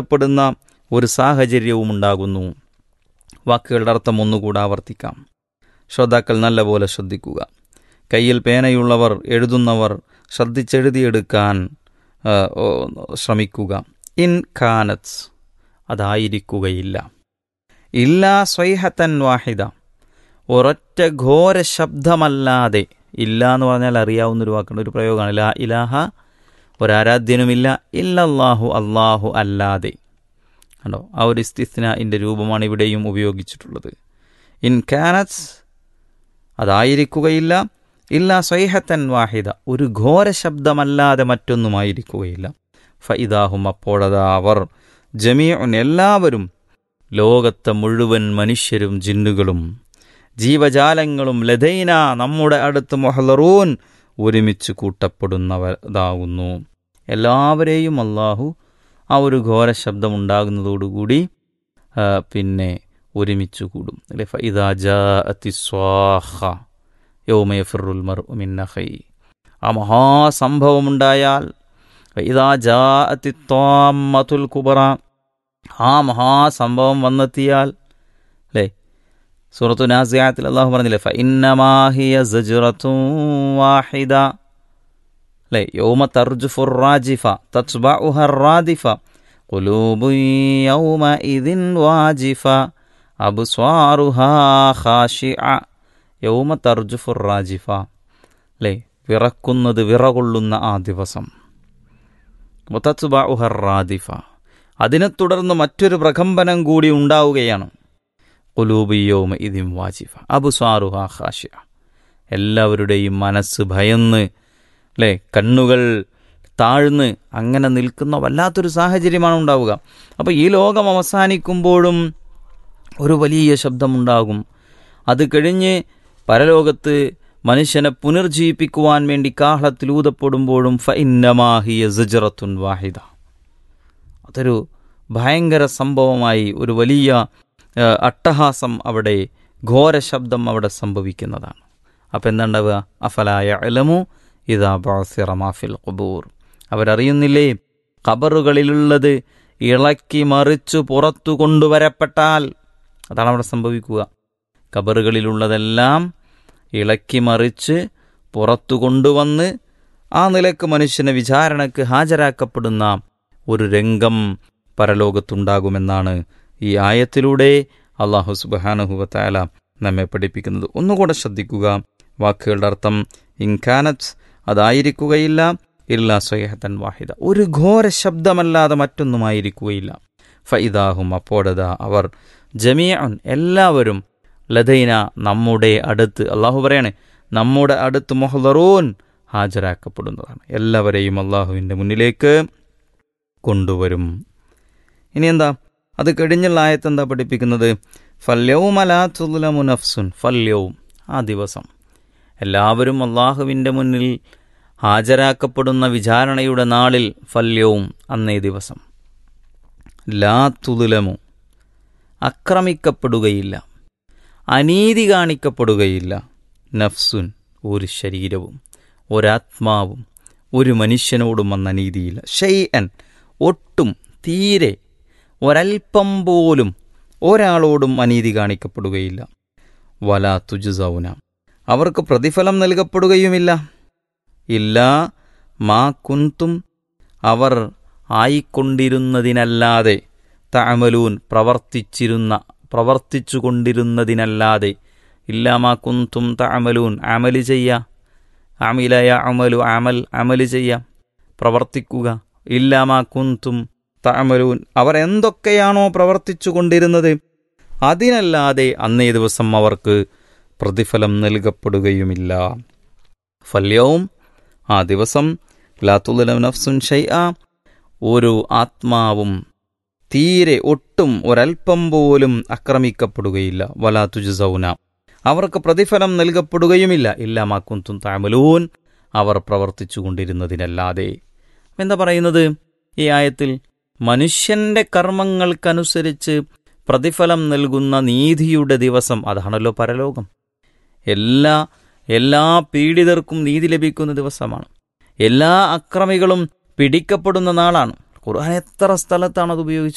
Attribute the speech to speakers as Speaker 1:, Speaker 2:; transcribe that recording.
Speaker 1: ഒരുമിക്കപ്പെടുന്ന ഒരു സാഹചര്യവും ഉണ്ടാകുന്നു വാക്കുകളുടെ അർത്ഥം ഒന്നുകൂടെ ആവർത്തിക്കാം ശ്രോതാക്കൾ നല്ലപോലെ ശ്രദ്ധിക്കുക കയ്യിൽ പേനയുള്ളവർ എഴുതുന്നവർ ശ്രദ്ധിച്ചെഴുതിയെടുക്കാൻ ആ, ഓ, ശ്രമിക്കുക ഇൻ ഖാനത്ത് അതായിരിക്കുകയില്ല ഇല്ലാ സ്വൈഹത്തൻ വാഹിദ ഒരൊറ്റ ഘോര ശബ്ദമല്ലാതെ ഇല്ല എന്ന് പറഞ്ഞാൽ അറിയാവുന്നൊരു വാക്കുണ്ട് ഒരു പ്രയോഗമാണ് ലാ ഇലാഹ ഒരാരാധ്യനുമില്ല ഇല്ലല്ലാഹു അല്ലാഹു അല്ലാതെ കണ്ടോ ആ ഒരു ഇസ്തിസ്നാഇൻ്റെ രൂപമാണ് ഇവിടെയും ഉപയോഗിച്ചിട്ടുള്ളത് ഇൻ കാനത്ത് അതായിരിക്കുകയില്ല ഇല്ല സ്വൈഹത്തൻ വാഹിദ ഒരു ഘോര ശബ്ദമല്ലാതെ മറ്റൊന്നുമായിരിക്കുകയില്ല ഫൈദാഹും അപ്പോഴതാ അവർ ജമീഉൻ എല്ലാവരും ലോകത്തെ മുഴുവൻ മനുഷ്യരും ജിന്നുകളും ജീവജാലങ്ങളും ലതൈന നമ്മുടെ അടുത്ത് മൊഹലറൂൻ ഒരുമിച്ച് കൂട്ടപ്പെടുന്നവതാകുന്നു എല്ലാവരെയും അള്ളാഹു ആ ഒരു ഘോര ശബ്ദം ഉണ്ടാകുന്നതോടുകൂടി ആ, പിന്നെ ഒരുമിച്ച് കൂടും അല്ലെ ഫൈദാ ജാഅത്തി സ്വാഹ യൗമയഫിറുൽ മർഉ മിൻ അഖൈ ആ മഹാസംഭവമുണ്ടായാൽ ഫൈദാ ജാഅത്തി ത്വാമ്മത്തുൽ കുബറ ആ മഹാസംഭവം വന്നെത്തിയാൽ അല്ലേ സൂറത്തു നാസിയാത്തിൽ അള്ളാഹു പറഞ്ഞില്ലേ ഫഇന്നമാഹിയ സജ്റത്തും വാഹിദ അല്ലേ യൗമ തർജുഫുർ റാജിഫ തത്ബഉഹ റാദിഫ ഖുലൂബു യൗമഇദിൻ വാജിഫ അബ്സ്വാറുഹാ ഖാശിഅ യൗമ തർജുഫുർ റാജിഫ അല്ലേ വിറക്കുന്നത് വിറകൊള്ളുന്ന ആ ദിവസം തത്ബഉഹ റാദിഫ അതിനെ തുടർന്ന് മറ്റൊരു പ്രകമ്പനം കൂടി ഉണ്ടാവുകയാണ് കുലൂബിയോമ ഇതിം വാജിഫ അബുസ്വാറുഹ ഖാഷിയ എല്ലാവരുടെയും മനസ്സ് ഭയന്ന് അല്ലേ കണ്ണുകൾ താഴ്ന്ന് അങ്ങനെ നിൽക്കുന്ന വല്ലാത്തൊരു സാഹചര്യമാണ് ഉണ്ടാവുക അപ്പോൾ ഈ ലോകം അവസാനിക്കുമ്പോഴും ഒരു വലിയ ശബ്ദമുണ്ടാകും അത് കഴിഞ്ഞ് പരലോകത്ത് മനുഷ്യനെ പുനർജീവിപ്പിക്കുവാൻ വേണ്ടി കാഹളത്തിൽ ഊതപ്പെടുമ്പോഴും ഫഇന്നമാഹിയ സജറത്തുൻ വാഹിദ അതൊരു ഭയങ്കര സംഭവമായി ഒരു വലിയ ആ, അട്ടഹാസം അവിടെ ഘോര ശബ്ദം അവിടെ സംഭവിക്കുന്നതാണ് അപ്പം എന്താണ്ടാവുക അഫലായ അലമു ഇതാ ബാസിറമാഫിൽ ഖുബൂർ അവരറിയുന്നില്ലേ ഖബറുകളിലുള്ളത് ഇളക്കി മറിച്ചു പുറത്തു കൊണ്ടുവരപ്പെട്ടാൽ അതാണ് അവിടെ സംഭവിക്കുക ഖബറുകളിലുള്ളതെല്ലാം ഇളക്കി മറിച്ച് പുറത്തു കൊണ്ടുവന്ന് ആ നിലക്ക് മനുഷ്യനെ വിചാരണക്ക് ഹാജരാക്കപ്പെടുന്ന ഒരു രംഗം പരലോകത്തുണ്ടാകുമെന്നാണ് ഈ ആയത്തിലൂടെ അള്ളാഹു സുബാനഹുവത്തായ നമ്മെ പഠിപ്പിക്കുന്നത് ഒന്നുകൂടെ ശ്രദ്ധിക്കുക വാക്കുകളുടെ അർത്ഥം ഇൻകാനത്ത് അതായിരിക്കുകയില്ല ഇല്ല സ്വയഹത്തൻ വാഹിദ ഒരു ഘോര ശബ്ദമല്ലാതെ മറ്റൊന്നുമായിരിക്കുകയില്ല ഫൈദാഹും അപ്പോഴതാ അവർ ജമിയൻ എല്ലാവരും ലതൈന നമ്മുടെ അടുത്ത് അള്ളാഹു പറയണേ നമ്മുടെ അടുത്ത് മൊഹദറൂൻ ഹാജരാക്കപ്പെടുന്നതാണ് എല്ലാവരെയും അള്ളാഹുവിൻ്റെ മുന്നിലേക്ക് കൊണ്ടുവരും ഇനി എന്താ അത് കഴിഞ്ഞുള്ള ആയത്ത് എന്താ പഠിപ്പിക്കുന്നത് ഫല്യവും അലാത്തുലമു നഫ്സുൻ ഫല്യവും ആ ദിവസം എല്ലാവരും അള്ളാഹുവിൻ്റെ മുന്നിൽ ഹാജരാക്കപ്പെടുന്ന വിചാരണയുടെ നാളിൽ ഫല്യവും അന്നേ ദിവസം ലാ തുലമു ആക്രമിക്കപ്പെടുകയില്ല അനീതി കാണിക്കപ്പെടുകയില്ല നഫ്സുൻ ഒരു ശരീരവും ഒരാത്മാവും ഒരു മനുഷ്യനോടും വന്ന അനീതിയില്ല ഷെയ്അൻ ഒട്ടും തീരെ ഒരൽപ്പം പോലും ഒരാളോടും അനീതി കാണിക്കപ്പെടുകയില്ല വലാ തുജുസൗന അവർക്ക് പ്രതിഫലം നൽകപ്പെടുകയുമില്ല ഇല്ല മാ കുന്തും അവർ ആയിക്കൊണ്ടിരുന്നതിനല്ലാതെ തഅമലൂൻ പ്രവർത്തിച്ചിരുന്ന പ്രവർത്തിച്ചു കൊണ്ടിരുന്നതിനല്ലാതെ ഇല്ല മാ കുന്തും തഅമലൂൻ അമല് ചെയ്യ അമിലയ അമലു അമൽ അമല് ചെയ്യ പ്രവർത്തിക്കുക ഇല്ല മാ കുന്തും തഅമലൂൻ അവർ എന്തൊക്കെയാണോ പ്രവർത്തിച്ചു കൊണ്ടിരുന്നത് അതിനല്ലാതെ അന്നേ ദിവസം അവർക്ക് പ്രതിഫലം നൽകപ്പെടുകയുമില്ല ഫല്യവും ആ ദിവസം ലാത്തുലം നഫ്സുൻ ഷൈഅ ഒരു ആത്മാവും തീരെ ഒട്ടും ഒരൽപ്പം പോലും ആക്രമിക്കപ്പെടുകയില്ല വലാ തുജസൗന അവർക്ക് പ്രതിഫലം നൽകപ്പെടുകയുമില്ല ഇല്ല മാക്കുന്തും താമലൂൻ അവർ പ്രവർത്തിച്ചു കൊണ്ടിരുന്നതിനല്ലാതെ എന്താ പറയുന്നത് ഈ ആയത്തിൽ മനുഷ്യന്റെ കർമ്മങ്ങൾക്കനുസരിച്ച് പ്രതിഫലം നൽകുന്ന നീതിയുടെ ദിവസം അതാണല്ലോ പരലോകം എല്ലാ എല്ലാ പീഡിതർക്കും നീതി ലഭിക്കുന്ന ദിവസമാണ് എല്ലാ അക്രമികളും പിടിക്കപ്പെടുന്ന നാളാണ് ഖുർആൻ എത്ര സ്ഥലത്താണ് അത് ഉപയോഗിച്ചത്